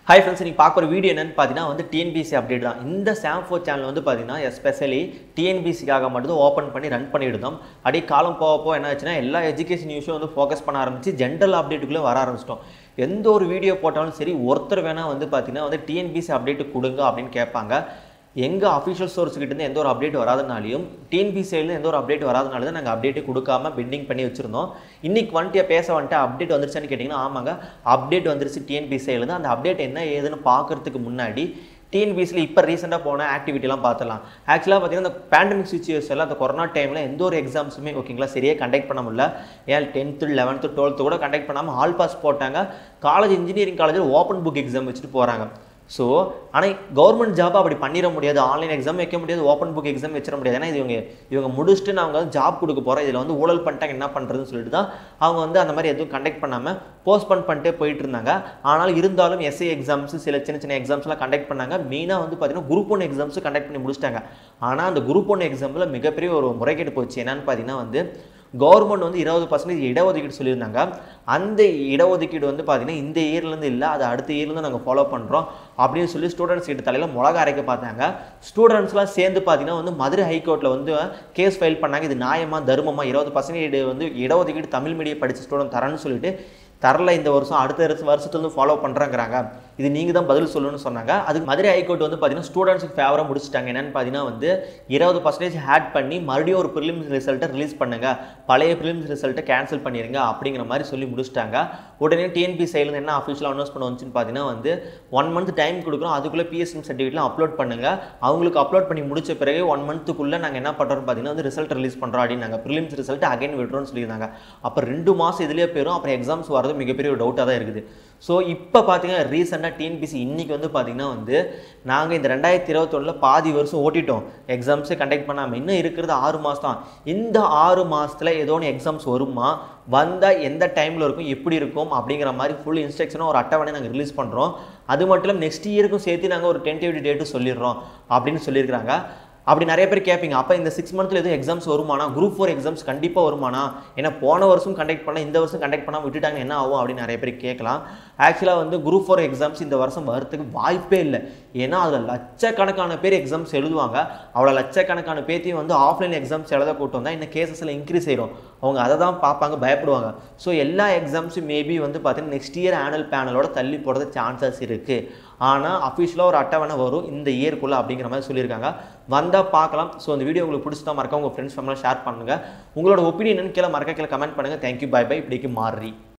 hi friends நீங்கள் பார்க்குற video என்னன்னு பார்த்தீங்கன்னா வந்து டிஎன்பிசி அப்டேட் தான் இந்த சாம்ஃபோ சேனல் வந்து பார்த்தீங்கன்னா எஸ்பெஷலி டிஎன்பிசிக்காக மட்டும் ஓப்பன் பண்ணி ரன் பண்ணிவிடுதோம் அப்படியே காலம் போக போக என்ன ஆச்சுன்னா எல்லா எஜுகேஷன் நியூஸும் வந்து ஃபோக்கஸ் பண்ண ஆரம்பிச்சு ஜென்ரல் அப்டேட்டுக்குள்ளே வர ஆரம்பிச்சிட்டோம் எந்த ஒரு வீடியோ போட்டாலும் சரி ஒருத்தர் வேணால் வந்து பார்த்தீங்கன்னா வந்து டிஎன்பிசி அப்டேட் கொடுங்க அப்படின்னு கேட்பாங்க எங்கள் அஃபிஷியல் சோர்ஸ்கிட்ட எந்த ஒரு அப்டேட் வராதனாலையும் டிஎன்பிசியிலேருந்து எந்த ஒரு அப்டேட் வராதனால தான் நாங்கள் அப்டேட்டே கொடுக்காம பெண்டிங் பண்ணி வச்சுருந்தோம் இன்னைக்கு வந்துட்டு பேச வந்துட்டு அப்டேட் வந்துருச்சான்னு கேட்டிங்கன்னா ஆமாங்க அப்டேட் வந்துருச்சு டிஎன்பிசியிலேருந்து அந்த அப்டேட் என்ன ஏதுன்னு பார்க்கறதுக்கு முன்னாடி டிஎன்பிசியில் இப்போ ரீசெண்டாக போன ஆக்டிவிட்டிலாம் பார்த்துலாம் ஆக்சுவலாக பார்த்தீங்கன்னா இந்த பேண்டமிக் சுச்சுவேஷனில் அந்த கொரோனா டைமில் எந்த ஒரு எக்ஸாம்ஸுமே ஓகேங்களா சரியாக கண்டக்ட் பண்ண முடியல ஏன் டென்த்து லெவன்த்து டுவெல்த்து கூட கண்டக்ட் பண்ணாமல் ஆல் பாஸ் போட்டாங்க காலேஜ் இன்ஜினியரிங் காலேஜில் ஓப்பன் புக் எக்ஸாம் வச்சுட்டு போகிறாங்க ஸோ ஆனால் கவர்மெண்ட் ஜாப் அப்படி பண்ணிட முடியாது ஆன்லைன் எக்ஸாம் வைக்க முடியாது ஓப்பன் புக் எக்ஸாம் வச்சிட முடியாது ஏன்னா இது இவங்க இவங்க முடிச்சுட்டு நான் வந்து ஜாப் கொடுக்க போகிறோம் இதில் வந்து ஊழல் பண்ணிட்டாங்க என்ன பண்ணுறதுன்னு சொல்லிட்டு தான் அவங்க வந்து அந்த மாதிரி எதுவும் கண்டக்ட் பண்ணாமல் போஸ்ட்போன் பண்ணிட்டே போயிட்டு இருந்தாங்க ஆனால் இருந்தாலும் எஸ்ஐ எக்ஸாம்ஸ் சில சின்ன சின்ன எக்ஸாம்ஸ்லாம் கண்டக்ட் பண்ணாங்க மெயினாக வந்து பார்த்தீங்கன்னா குரூப் ஒன் எக்ஸாம்ஸ் கண்டக்ட் பண்ணி முடிச்சிட்டாங்க ஆனால் அந்த குரூப் ஒன் எக்ஸாமில் மிகப்பெரிய ஒரு முறைகேடு போச்சு என்னன்னு பார்த்தீங்கன்னா வந்து கவர்மெண்ட் வந்து இருபது பர்சன்டேஜ் இடஒதுக்கீடு சொல்லியிருந்தாங்க அந்த இடஒதுக்கீடு வந்து பார்த்தீங்கன்னா இந்த இயர்லேருந்து இல்லை அது அடுத்த இயர்லேருந்து நாங்கள் ஃபாலோ பண்ணுறோம் அப்படின்னு சொல்லி ஸ்டூடெண்ட்ஸ் கிட்ட தலையில் மிளகா அரைக்க பார்த்தாங்க ஸ்டூடெண்ட்ஸ்லாம் சேர்ந்து பார்த்தீங்கன்னா வந்து மதுரை ஹைகோர்ட்டில் வந்து கேஸ் ஃபைல் பண்ணாங்க இது நியாயமா தர்மமா இருபது பர்சன்டேஜ் வந்து இடஒதுக்கீடு தமிழ் மீடியம் படித்த ஸ்டூடெண்ட் தரேன்னு சொல்லிட்டு தரல இந்த வருஷம் அடுத்த வருஷம் வருஷத்துல வந்து ஃபாலோ பண்ணுறாங்கிறாங்க இது நீங்கள் தான் பதில் சொல்லணும்னு சொன்னாங்க அதுக்கு மதுரை ஹைகோர்ட் வந்து பார்த்தீங்கன்னா ஸ்டூடெண்ட்ஸுக்கு ஃபேவராக முடிச்சிட்டாங்க என்னன்னு பார்த்தீங்கன்னா வந்து இருபது பர்சன்டேஜ் ஆட் பண்ணி மறுபடியும் ஒரு ப்ரிலிம்ஸ் ரிசல்ட்டை ரிலீஸ் பண்ணுங்க பழைய ப்ரிலிம்ஸ் ரிசல்ட்டை கேன்சல் பண்ணிடுங்க அப்படிங்கிற மாதிரி சொல்லி முடிச்சிட்டாங்க உடனே டிஎன்பி சைட்லேருந்து என்ன அஃபிஷியலாக அனௌன்ஸ் பண்ண வந்துச்சுன்னு பார்த்தீங்கன்னா வந்து ஒன் மந்த் டைம் கொடுக்குறோம் அதுக்குள்ளே பிஎஸ்எம் சர்டிஃபிகேட்லாம் அப்லோட் பண்ணுங்க அவங்களுக்கு அப்லோட் பண்ணி முடிச்ச பிறகு ஒன் மந்த்துக்குள்ளே நாங்கள் என்ன பண்ணுறோம் பார்த்தீங்கன்னா வந்து ரிசல்ட் ரிலீஸ் பண்ணுறோம் அப்படின்னு நாங்கள் ப்ரிலிம்ஸ் ரிசல்ட் அகைன் விடுறோம்னு சொல்லியிருந்தாங்க அப்போ ரெண்டு மாதம் இதுலேயே போயிடும் அப்புறம் எக்ஸாம்ஸ் வரது மிகப்பெரிய ஒரு டவுட்டாக தான் இருக்குது ஸோ இப்போ பார்த்தீங்கன்னா ரீசெண்டாக டிஎன்பிசி இன்னைக்கு வந்து பார்த்தீங்கன்னா வந்து நாங்கள் இந்த ரெண்டாயிரத்தி இருபத்தொன்னில் பாதி வருஷம் ஓட்டிட்டோம் எக்ஸாம்ஸே கண்டக்ட் பண்ணாமல் இன்னும் இருக்கிறது ஆறு மாதம் தான் இந்த ஆறு மாதத்தில் ஏதோ ஒன்று எக்ஸாம்ஸ் வருமா வந்தால் எந்த டைமில் இருக்கும் எப்படி இருக்கும் அப்படிங்கிற மாதிரி ஃபுல் இன்ஸ்ட்ரக்ஷனும் ஒரு அட்டவணை நாங்கள் ரிலீஸ் பண்ணுறோம் அது மட்டும் இல்லாமல் நெக்ஸ்ட் இயருக்கும் சேர்த்து நாங்கள் ஒரு டென்டேட்டிவ் டேட்டு சொல்லிடுறோம் அப்படின்னு சொல்லியிருக்கிறாங்க அப்படி நிறைய பேர் கேட்பீங்க அப்போ இந்த சிக்ஸ் மந்த்தில் எதுவும் எக்ஸாம்ஸ் வருமானா குரூப் ஃபோர் எக்ஸாம்ஸ் கண்டிப்பாக வருமானா ஏன்னா போன வருஷம் கண்டக்ட் பண்ண இந்த வருஷம் கண்டக்ட் பண்ணாமல் விட்டுட்டாங்க என்ன ஆகும் அப்படின்னு நிறைய பேர் கேட்கலாம் ஆக்சுவலாக வந்து குரூப் ஃபோர் எக்ஸாம்ஸ் இந்த வருஷம் வரத்துக்கு வாய்ப்பே இல்லை ஏன்னா அதில் லட்சக்கணக்கான பேர் எக்ஸாம்ஸ் எழுதுவாங்க அவ்வளோ லட்சக்கணக்கான பேர்த்தையும் வந்து ஆஃப்லைன் எக்ஸாம்ஸ் எழுத கூட்டம் வந்தால் இந்த கேசஸில் இன்க்ரீஸ் ஆயிரும் அவங்க அதை தான் பார்ப்பாங்க பயப்படுவாங்க ஸோ எல்லா எக்ஸாம்ஸும் மேபி வந்து பார்த்தீங்கன்னா நெக்ஸ்ட் இயர் ஆனுவல் பேனலோட தள்ளி போடுறது சான்சஸ் இருக்குது ஆனால் அஃபிஷியலாக ஒரு அட்டவணை வரும் இந்த இயர்க்குள்ளே அப்படிங்கிற மாதிரி சொல்லியிருக்காங்க வந்தால் பார்க்கலாம் ஸோ இந்த வீடியோ உங்களுக்கு பிடிச்சதா மறக்க உங்கள் ஃப்ரெண்ட்ஸ் ஃபேமிலியாக ஷேர் பண்ணுங்கள் உங்களோட ஒப்பீனியன் கீழே மறக்க கீழே கமெண்ட் பண்ணுங்கள் தேங்க்யூ பை பை இப்படிக்கு மாறி